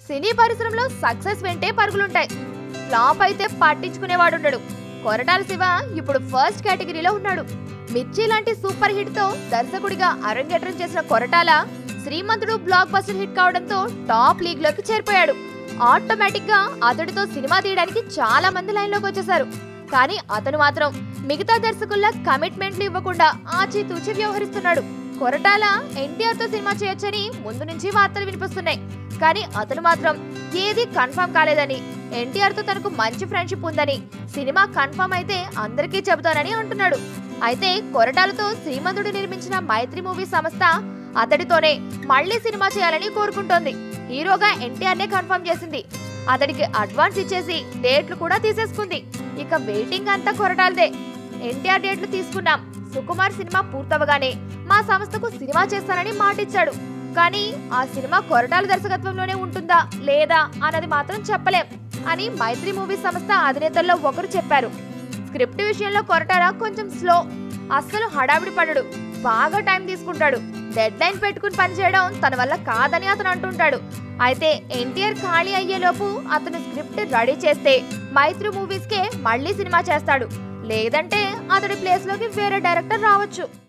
సినీ పరిశ్రమలో సక్సెస్ వెంటే పరుగులుంటాయి ఫ్లాప్ అయితే పట్టించుకునేవాడుండడు కొరటాల శివ ఇప్పుడు ఫస్ట్ కేటగిరీలో ఉన్నాడు మిర్చి లాంటి సూపర్ హిట్ తో దర్శకుడిగా అరంగేట్రం చేసిన Koratala Srimanthudu blockbuster hit కావడంతో టాప్ లీగ్ లోకి చేరిపోయాడు ఆటోమేటిక్ గా అతడితో సినిమా తీయడానికి చాలా మంది లైన్ లోకి వచ్చేసారు కానీ అతను మాత్రం మిగతా దర్శకుల్లా కమిట్మెంట్లు ఇవ్వకుండా ఆచితూచి వ్యవహరిస్తున్నాడు కొరటాల ఎన్టీఆర్ తో సినిమా చేయొచ్చని ముందు నుంచి వార్తలు వినిపిస్తున్నాయి కానీ అతను మాత్రం ఏది కన్ఫర్మ్ కాలేదని ఎన్టీఆర్ తో తనకు మంచి ఫ్రెండ్షిప్ ఉందని సినిమా కన్ఫర్మ్ అయితే అందరికీ చెబుతానని అంటున్నాడు అయితే కొరటాలతో శ్రీమంతుడు నిర్మించిన మైత్రి మూవీ సంస్థ అతడితోనే మళ్ళీ సినిమా చేయాలని కోరుకుంటోంది హీరోగా ఎన్టీఆర్ నే కన్ఫర్మ్ చేసింది అతడికి అడ్వాన్స్ ఇచ్చేసి డేట్లు కూడా తీసేసుకుంది ఇక వెయిటింగ్ అంతా కొరటాలదే ఎన్టీఆర్ డేట్లు తీసుకున్నాం సుకుమార్ సినిమా పూర్తవగానే మా సంస్థకు సినిమా చేస్తానని మాటిచ్చాడు కానీ ఆ సినిమా కొరటాల దర్శకత్వంలోనే ఉంటుందా లేదా అన్నది మాత్రం చెప్పలేం అని మైత్రి మూవీ సంస్థ అధినేతల్లో ఒకరు చెప్పారు స్క్రిప్ట్ విషయంలో కొరటాల కొంచెం స్లో అస్సలు హడావిడి పడడు బాగా టైం తీసుకుంటాడు డెడ్ లైన్ పెట్టుకుని పనిచేయడం తన వల్ల కాదని అతను అంటుంటాడు అయితే ఎన్టీఆర్ ఖాళీ అయ్యేలోపు అతను స్క్రిప్ట్ రెడీ చేస్తే మైత్రి మూవీస్కే మళ్ళీ సినిమా చేస్తాడు లేదంటే అతడి ప్లేస్లోకి వేరే డైరెక్టర్ రావచ్చు